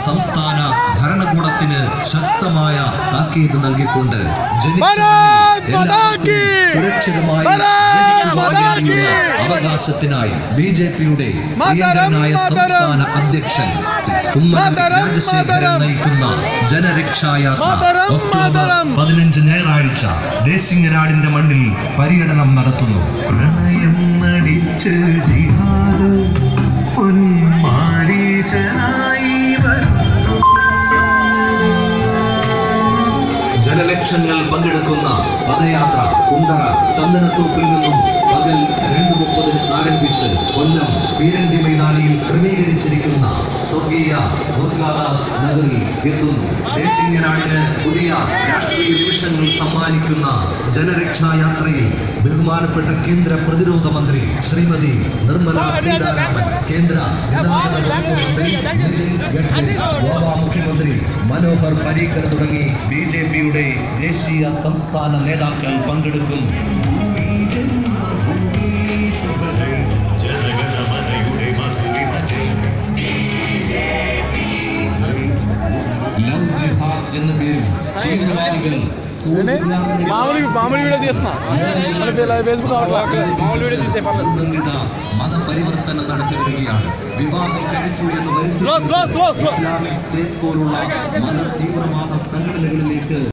സംസ്ഥാന ഭരണകൂടത്തിന് ശക്തമായ താക്കീത് നൽകിക്കൊണ്ട് ജനിച്ച ഭാരത് മണ്ണിൽ മാതാ എല്ലാവർക്കും കീ! സുരക്ഷിതമായി ഭാരത് ജനിക്കുവാൻ മാതാ വേണ്ടിയുള്ള കീ! അവകാശത്തിന് ബി ജെ പിയുടെ മാതരം, പ്രിയങ്കരനായ മാതരം. സംസ്ഥാന അധ്യക്ഷൻ കുമ്മനം മാതരം, രാജശേഖരൻ മാതരം. നയിക്കുന്ന ജനരക്ഷായാത്ര മാതരം, ഒക്ടോബർ മാതരം. പതിനഞ്ച് ഞായറാഴ്ച ദേശിങ്ങനാടിന്റെ മണ്ണിൽ പര്യടനം നടത്തുന്നു പ്രണയം നടിച്ച് ജിഹാദ് പൊന്മാരീചനായി വരുന്നു ജനലക്ഷങ്ങൾ പങ്കെടുക്കുന്ന പദയാത്ര കുണ്ടറ ചന്ദനത്തോപ്പിൽ നിന്നും പകൽ രണ്ട് മുപ്പതിന് ആരംഭിച്ച് കൊല്ലം പീരങ്കി മൈതാനിയിൽ ക്രമീകരിച്ചിരിക്കുന്ന സ്വർഗീയ ദുർഗാദാസ് നഗറിൽ എത്തുന്നു ദേശീയനാടിന് പുതിയ രാഷ്ട്രീയ നിമിഷങ്ങൾ സമ്മാനിക്കുന്ന ജനരക്ഷാ യാത്രയിൽ ബഹുമാനപ്പെട്ട കേന്ദ്ര പ്രതിരോധ മന്ത്രി ശ്രീമതി നിർമ്മല സീതാരാമൻ കേന്ദ്ര ഗതാഗത വകുപ്പ് മന്ത്രി നിതിൻ ഗഡ്കരി ഗോവ മുഖ്യമന്ത്രി മനോഹർ പരീക്കർ തുടങ്ങി ബി ജെ പിയുടെ ദേശീയ സംസ്ഥാന നേതാക്കൾ പങ്കെടുക്കും ലവ് ജിഹാദ് എന്ന പേരിൽ തീവ്രവാദികൾ സ്കൂൾ വിദ്യാർത്ഥികളെ మామూలు మామూలు వీడియో తీస్తున్నా మన ఫేస్బుక్ మామూలు వీడియో తీసే పర్లేదు നിർബന്ധിത മതപരിവർത്തനം നടത്തി വരികയാണ് വിവാഹം കഴിച്ചു എന്ന് Slow, slow, slow, slow. Islamic State പോലുള്ള മത തീവ്രവാദ സംഘടനകളിലേക്ക്